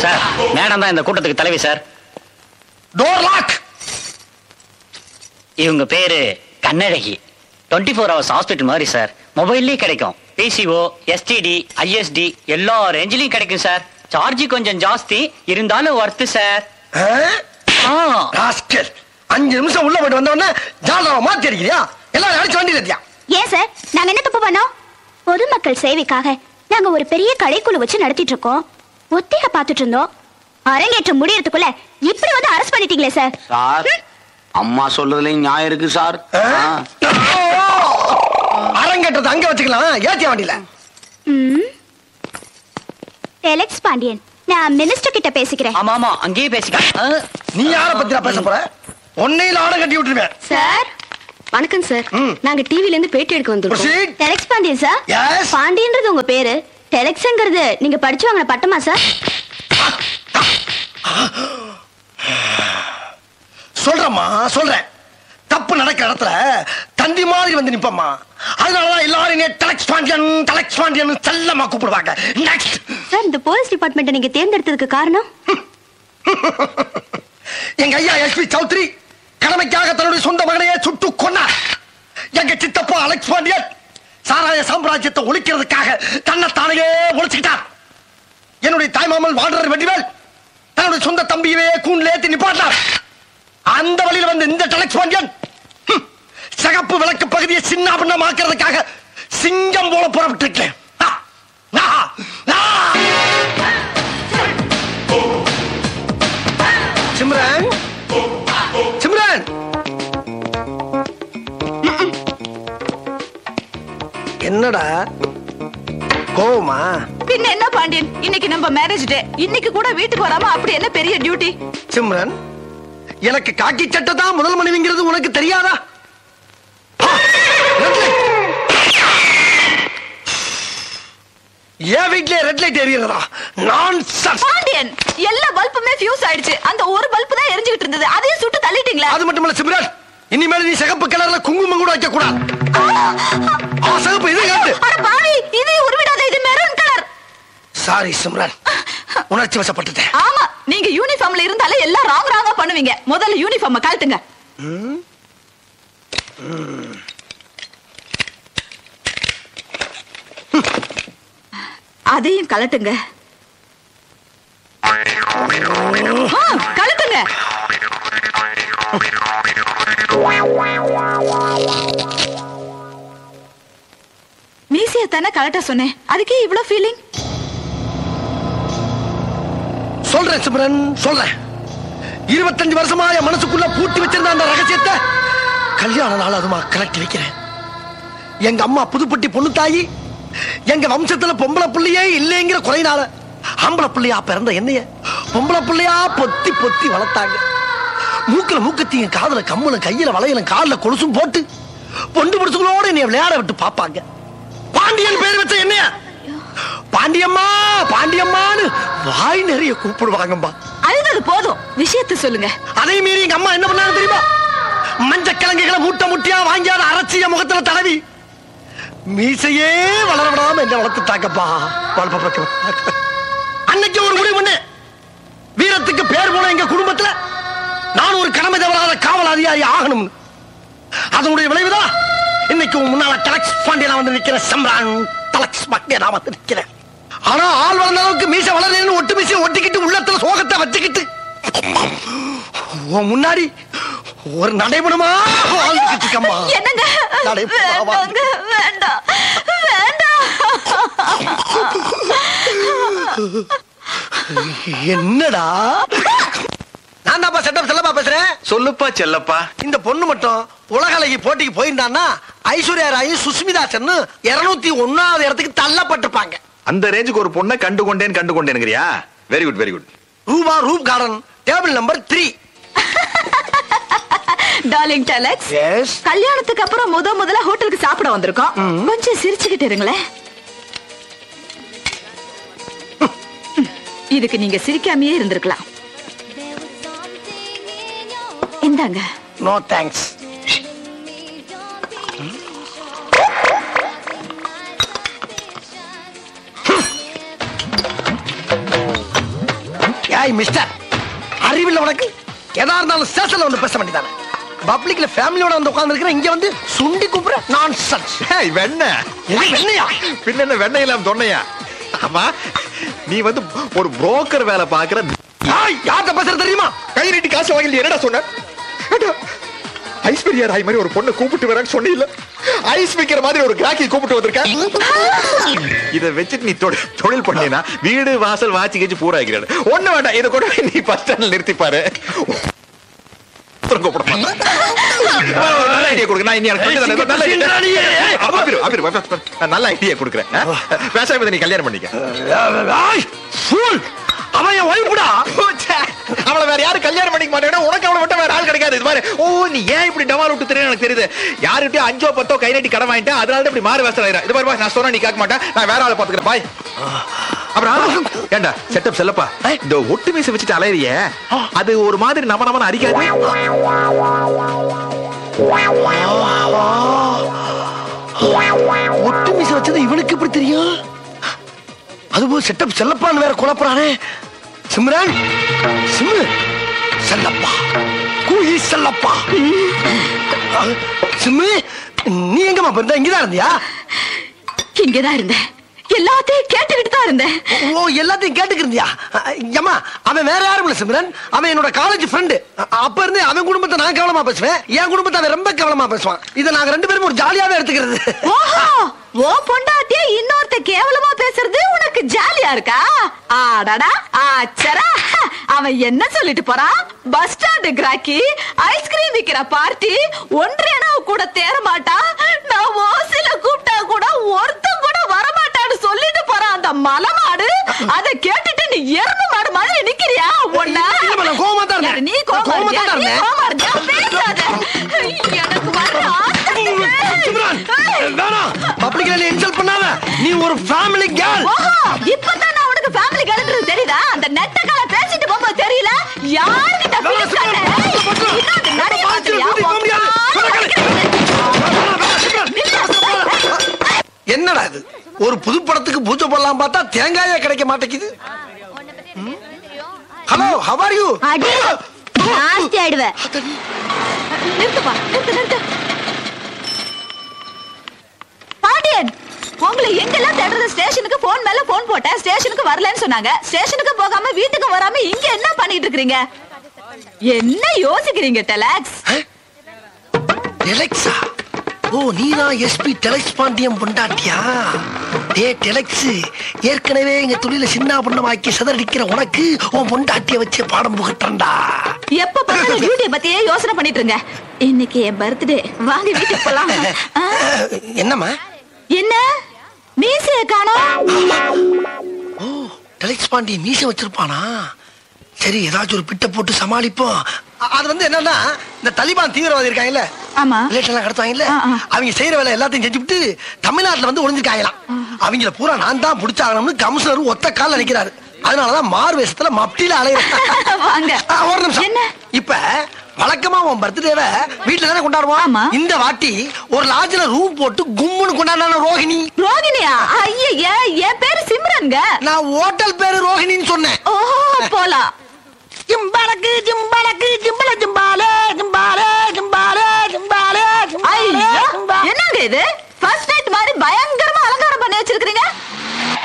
Sir madam தான் இந்த கூட்டத்துக்கு தலைவி சார் டோர் லாக் இவங்க பேரு Kannazhagi twenty four hours hospital மாதிரி சார் மொபைல்லயே கிடைக்கும் பிசிஓ எஸ்டிடி ஐஎஸ்டி எல்லா ரேஞ்சிலையும் கிடைக்கும் சார் சார்ஜ் கொஞ்சம் ஜாஸ்தி இருந்தாலும் ஒர்த்து சார் ஆ ராஸ்கல் அஞ்சு நிமிஷம் உள்ள போயிட்டு வந்த உடனே ஜாலராவை மாத்தி அடிக்கிறியா எல்லாரும் அடிச்சு வண்டி தட்டியா ஏன் சார் நாங்க என்ன தப்பு பண்ணோம் பொதுமக்கள் சேவைக்காக நாங்க ஒரு பெரிய கடைக்குழு வச்சு நடத்திட்டு இருக்கோம் ஒத்திகை பார்த்துட்டு இருந்தோம் அரங்கேற்றம் முடியறதுக்குள்ள இப்படி வந்து அரெஸ்ட் பண்ணிட்டீங்களே சார் சார் அம்மா சொல்றதுலயும் நியாயம் இருக்கு சார் ஆ. அரங்கேற்றத்தை அங்க வச்சுக்கலாம் ஏத்திய வண்டியில ம். டெலக்ஸ் பாண்டியன் நான் மினிஸ்டர் கிட்ட பேசிக்கிறேன் ஆமா ஆமா அங்கேயே பேசிக்க ஆ, நீ யார பத்தியா பேச போற உன்னையில ஆடம் கட்டி விட்டுருவேன் சார் வணக்கம் சார் ம். நாங்க டிவில இருந்து பேட்டி எடுக்க வந்திருக்கோம் Proceed. Deluxe Pandian sir Yes. பாண்டியன்றது உங்க பேரு டெலக்ஸ்ங்கிறது நீங்க படிச்சு வாங்கின பட்டமா சார் சொல்றேம்மா சொல்றேன் தப்பு நடக்கிற இடத்துல தந்தி மாதிரி வந்து நிப்பம்மா அதனாலதான் எல்லாரும் என்னை டலக்ஸ் பாண்டியன் டலக்ஸ் பாண்டியன் செல்லமா கூப்பிடுவாங்க நெக்ஸ்ட் சார் இந்த போலீஸ் டிபார்ட்மெண்ட்டை நீங்க தேர்ந்தெடுத்ததுக்கு காரணம் எங்க ஐயா எஸ்பி சௌத்ரி கடமைக்காக தன்னுடைய சொந்த மகனையே சுட்டு கொன்னார் எங்க சித்தப்பா அலெக்ஸ் பாண்டியன் சாராய சாம்ராஜ்யத்தை ஒழிக்கிறதுக்காக தன்னை தானையே ஒழிச்சுக்கிட்டார் என்னுடைய தாய்மாமல் வாழ்ற வெற்றிவேல் தன்னுடைய சொந்த தம்பியவே கூண்டில் ஏத்தி நிப்பாட்டினார் அந்த வழியில் வந்து இந்த டலக்ஸ் பாண்டியன் ஹம், சிகப்பு விளக்கு பகுதியை சின்ன பின்னமாக்குறதுக்காக சிங்கம் போல புறப்பட்டிருக்கேன் ஆ, ஆ, ஆ. சிம்ரன் சிம்ரன் என்னடா கோவமா பின்ன என்ன பாண்டியன் இன்னைக்கு நம்ம மேரேஜ் டே இன்னைக்கு கூட வீட்டுக்கு வராம அப்படி என்ன பெரிய டியூட்டி சிம்ரன் எனக்கு காக்கி சட்டை தான் முதல் மனைவிங்கிறது உனக்கு தெரியாதா ஆ, red light. என் வீட்லயே ரெட் லைட் எரியறதா நான் பாண்டியன் எல்லா பல்புமே ஃபியூஸ் ஆயிடுச்சு அந்த ஒரு பல்பு தான் எரிஞ்சுகிட்டு இருந்தது அதையும் சுட்டு தள்ளிட்டீங்களா அது மட்டுமல்ல சிம்ரன் இனிமேல் நீ சிகப்பு கலர்ல குங்குமம் கூட வைக்க கூடாது ஆ, சிகப்பு இது காட்டு அட பாவி இது உருவிடாத இது மெரூன் கலர் சாரி சிம்ரன் உணர்ச்சி வசப்பட்டுட்டேன் ஆமா நீங்க யூனிஃபார்ம்ல இருந்தாலே எல்லாம் ராங் ராங்கா பண்ணுவீங்க முதல்ல யூனிஃபார்ம கழட்டுங்க அதையும் கழட்டுங்க ஆ, கழட்டுங்க மீசிய தானே கழட்ட சொன்னேன் அதுக்கே இவ்ளோ ஃபீலிங் சொல்றேன் சிம்ரன் சொல்றேன் இருபத்தஞ்சு வருஷமா என் மனசுக்குள்ள பூட்டி வச்சிருந்த அந்த ரகசியத்தை கல்யாண நாள் அதுமா கலட்டி வைக்கிறேன் எங்க அம்மா புதுப்பட்டி பொண்ணு தாயி எங்க வம்சத்துல பொம்பளை புள்ளையே இல்லைங்கிற குறையினால ஆம்பளை புள்ளையா பிறந்த என்னைய பொம்பளை புள்ளையா பொத்தி பொத்தி வளர்த்தாங்க மூக்குல மூக்கத்தையும் காதுல கம்மலும் கையில வளையலும் கால்ல கொலுசும் போட்டு பொண்டு முடிச்சுகளோட என்னைய விளையாட விட்டு பாப்பாங்க பாண்டியன் பேர் வச்ச என்னைய பாண்டியம்மா பாண்டியம்மான்னு வாய் நிறைய கூப்பிடுவாங்கம்மா அழுதது போதும் விஷயத்த சொல்லுங்க அதை மீறி எங்க அம்மா என்ன பண்ணாங்க தெரியுமா மஞ்ச கிழங்குகளை மூட்டை முட்டியா வாங்கியாத அரைச்சிய முகத்துல தடவி மீசையே வளர விடாம என்ன வளர்த்துட்டாங்கப்பா வளர்ப்ப பக்கம். அன்னைக்கு ஒரு முடிவு பண்ணு வீரத்துக்கு பேர் போன எங்க குடும்பத்துல நான் ஒரு கடமை தவறாத காவல் அதிகாரி ஆகணும்னு அதனுடைய விளைவுதான் இன்னைக்கு உன் முன்னால டலக்ஸ் பாண்டியனா வந்து நிக்கிற சம்ரான் டலக்ஸ் பாண்டியனா வந்து நிக்கிறேன் ஆனா ஆள் வளர்ந்த அளவுக்கு மீசை வளரலன்னு ஒட்டு மீசை ஒட்டிக்கிட்டு உள்ளத்துல சோகத்தை வச்சுக்கிட்டு உன் முன்னாடி ஒரு நடைபெறுமா வாழ்ந்துகிட்டு இருக்கம்மா என்னங்க நடைபெறுமா வேண்டாங்க வேண்டாம் வேண்டாம் என்னடா நான் தான்ப்பா செட்டப் செல்லப்பா பேசுறேன் சொல்லுப்பா செல்லப்பா இந்த பொண்ணு மட்டும் உலக அழகி போட்டிக்கு போயிருந்தான்னா ஐஸ்வர்யா ராயும் சுஸ்மிதா சென்னு இருநூத்தி ஒன்னாவது இடத்துக்கு தள்ளப்பட்டிருப்பாங்க அந்த ரேஞ்சுக்கு ஒரு பொண்ணை கண்டு கொண்டேன் கண்டு கொண்டேனுங்கிறியா very good very good Rupa roof garden table number three darling deluxe yes கல்யாணத்துக்கு அப்புறம் முத முதல்ல ஹோட்டலுக்கு சாப்பிட வந்திருக்கோம் கொஞ்சம் சிரிச்சுக்கிட்டு இருங்களேன் இதுக்கு நீங்க சிரிக்காமயே இருந்திருக்கலாம் இந்தாங்க நோ தேங்க்ஸ் ஹாய் மிஸ்டர் அறிவில்ல உனக்கு எதா இருந்தாலும் ஸ்டேஷன்ல வந்து பேச வேண்டியதானே பப்ளிக்ல ஃபேமிலியோட வந்து உட்கார்ந்து இங்க வந்து சுண்டி கூப்பிடுற நான் சன்ஸ் ஏய் வெண்ண வெண்ணையா பின்ன என்ன வெண்ணெய் இல்லாம தொன்னையா ஆமா நீ வந்து ஒரு புரோக்கர் வேலை பாக்குற ஹாய் யார்கிட்ட பேசுற தெரியுமா கை நீட்டி காசு வாங்கி என்னடா சொன்ன ஏண்டா, ஐஸ்வர்யா ராய் மாதிரி ஒரு பொண்ணை கூப்பிட்டு வரேன்னு சொன்னீல்ல ஐஸ் வைக்கிற மாதிரி ஒரு கிராக்கி கூப்பிட்டு வந்திருக்க இத வச்சுட்டு நீ தொழில் தொழில் பண்ணீனா வீடு வாசல் வாட்சி கீச்சு பூரா ஆகிறாரு ஒண்ணு வேண்டாம் இதை கொண்டு போய் நீ பஸ் ஸ்டாண்ட்ல நிறுத்திப்பாரு கூப்பிட மாட்டேன். நல்ல ஐடியா கொடுங்க நான் இனி எனக்கு புரியுது. நல்ல idea. ஏய், அபிரு, அபிரு, அபிரு, நான் நல்ல ஐடியா கொடுக்குறேன் ஆ? பேசாம இதை நீ கல்யாணம் பண்ணிக்க ஹாய் ஃபூல் அவன் என் ஒய்ஃப்டா ச்சே, அவளை வேற யாரும் கல்யாணம் பண்ணிக்க மாட்டேன்னா உனக்கு அவளை மட்டும் வேற ஆள் கிடைக்காது இது மாதிரி ஓ நீ ஏன் இப்படி டமால் விட்டு தெரியும் எனக்கு தெரியுது யாருக்கிட்டயும் அஞ்சோ பத்தோ கை நீட்டி கடன் வாங்கிட்டேன் அதனால தான் இப்படி மாறு வேஸ்ட் ஆயிரும் இது மாதிரி நான் சொன்னா நீ கேட்க மாட்டேன் நான் வேற ஆளை பாத்துக்கிறேன் பாய் அப்புறம் ஏண்டா செட்டப் செல்லப்பா இந்த ஒட்டு மீசை வச்சுட்டு அலையறிய அது ஒரு மாதிரி நம நமன அரிக்காது ஒட்டு மீச வச்சது இவனுக்கு எப்படி தெரியும் அதுபோல் செட்டப் செல்லப்பான்னு வேற குழப்பறானே சிம்ரன் சிம்மு செல்லப்பா கூயி செல்லப்பா அஹ், சிம்மு நீ எங்கம்மா பிறந்த இங்கதான் இருந்தியா இங்கதான் இருந்தேன் எல்லாத்தையும் கேட்டுக்கிட்டு தான் இருந்தேன் ஓ எல்லாத்தையும் கேட்டுக்கிறியா ஏமா அவன் வேற யாரும் இல்ல சிம்ரன் அவன் என்னோட காலேஜ் ஃப்ரெண்டு அப்ப இருந்து அவன் குடும்பத்தை நான் கவனமா பேசுவேன் என் குடும்பத்தை அவன் ரொம்ப கவனமா பேசுவான் இதை நாங்க ரெண்டு பேரும் ஒரு ஜாலியாவே எடுத்துக்கிறது ஓஹோ ஓ பொண்டாட்டிய இன்னொருத்த கேவலமா பேசுறது உனக்கு ஜாலியா இருக்கா ஆடாடா ஆச்சரா அவன் என்ன சொல்லிட்டு போறான் பஸ் ஸ்டாண்டு கிராக்கி ஐஸ்கிரீம் விக்கிற பார்ட்டி ஒன்றியனா கூட தேர மாட்டான் நான் ஓசில கூப்பிட்டா கூட ஒருத்தன் கூட வரமாட்டான்னு சொல்லிட்டு போறான் அந்த மலமாடு அதை கேட்டுட்டு நீ எருமை மாடு மாதிரி நிக்கிறியா ஒன்னா இல்லம்மா, நான் கோவமா தான் இருந்தேன். நீ நான் கோவமா கோவமா இருந்தியா? தான் நீ இருந்தேன். கோவமா இருந்தியா? பேசாத எனக்கு வர சிம்ரன் ஆசை வேணாம் பப்ளிக்ல நீ இன்சல்ட் பண்ணாத நீ ஒரு ஃபேமிலி கேர்ள் ஓஹோ இப்பதான் நான் உனக்கு ஃபேமிலி கேர்ள்ன்றது தெரியுதா அந்த நெட்டக்கால பேசிட்டு போகும்போது தெரியல யாருகிட்ட வேணாம், ஃபீல் பண்ண சிம்ரன், இன்னும் அந்த நடைய பாத்து, பாத்துறியா? கூட்டிட்டு போக முடியாது. என்னடா இது ஒரு புது படத்துக்கு பூஜை பண்ணலாம் பார்த்தா தேங்காயே கிடைக்க மாட்டேங்குது ஹலோ ஹவ் ஆர் யூ அடி நாஸ்தி ஆயிடுவேன் நிறுத்துப்பா நிறுத்து நிறுத்து பாண்டியன் உங்களை எங்கெல்லாம் தேடுறது ஸ்டேஷனுக்கு போன் மேல போன் போட்டேன் ஸ்டேஷனுக்கு வரலன்னு சொன்னாங்க ஸ்டேஷனுக்கு போகாம வீட்டுக்கு வராம இங்க என்ன பண்ணிட்டு இருக்கீங்க என்ன யோசிக்கிறீங்க டெலாக்ஸ் டெலெக்ஸா ஓ நீதான் எஸ்பி டெலெக்ஸ் பாண்டியம் பொண்டாட்டியா டே டெலெக்ஸ் ஏற்கனவே எங்க துணியில சின்ன பொண்ணமாக்கி சிதறடிக்கிற உனக்கு உன் பொண்டாட்டிய வச்சு பாடம் புகட்டண்டா எப்ப பார்த்தாலும் டியூட்டியை பத்தியே யோசனை பண்ணிட்டு இருங்க இன்னைக்கு என் பர்த்டே வாங்க வீட்டுக்கு போலாம் ஆ, என்னம்மா என்ன மீசைய காணோம் ஓ டெலெக்ஸ் பாண்டிய மீச வச்சிருப்பானா சரி ஏதாச்சும் ஒரு பிட்டை போட்டு சமாளிப்போம் அ- அது வந்து என்னன்னா இந்த தலிபான் தீவிரவாதி இருக்காங்கல்ல ஆமா ரிலேஷன்லாம் கடத்துவாங்கல்ல ஆ, ஆ. அவங்க செய்யற வேலை எல்லாத்தையும் செஞ்சுவிட்டு தமிழ்நாட்டுல வந்து ஒளிஞ்சிருக்காங்களாம் அவங்கள பூரா நான் தான் பிடிச்சாகணும்னு கமிஷனர் ஒத்த கால்ல நிக்கிறாரு அதனாலதான் மாறு வேஷத்துல மப்டியில அலையிறேன் வாங்க ஆ, ஒரு நிமிஷம் என்ன இப்ப வழக்கமா உன் பர்த்டேவை வீட்டுல தானே கொண்டாடுவோம் ஆமா. இந்த வாட்டி ஒரு லாட்ஜ்ல ரூம் போட்டு கும்முன்னு கொண்டாடின ரோஹிணி ரோகிணியா ஐய என் பேரு சிம்ரன்ங்க நான் ஹோட்டல் பேரு ரோஹிணின்னு சொன்னேன் ஓஹோ போலாம் ஜிம்பளக்கு ஜிம்பளக்கு ஜிம்பள ஜிம்பாலே ஜிம்பாலே ஜிம்பாலே ஜிம்பாலே ஐயோ ஜிம்பாலே என்னங்க இது ஃபர்ஸ்ட்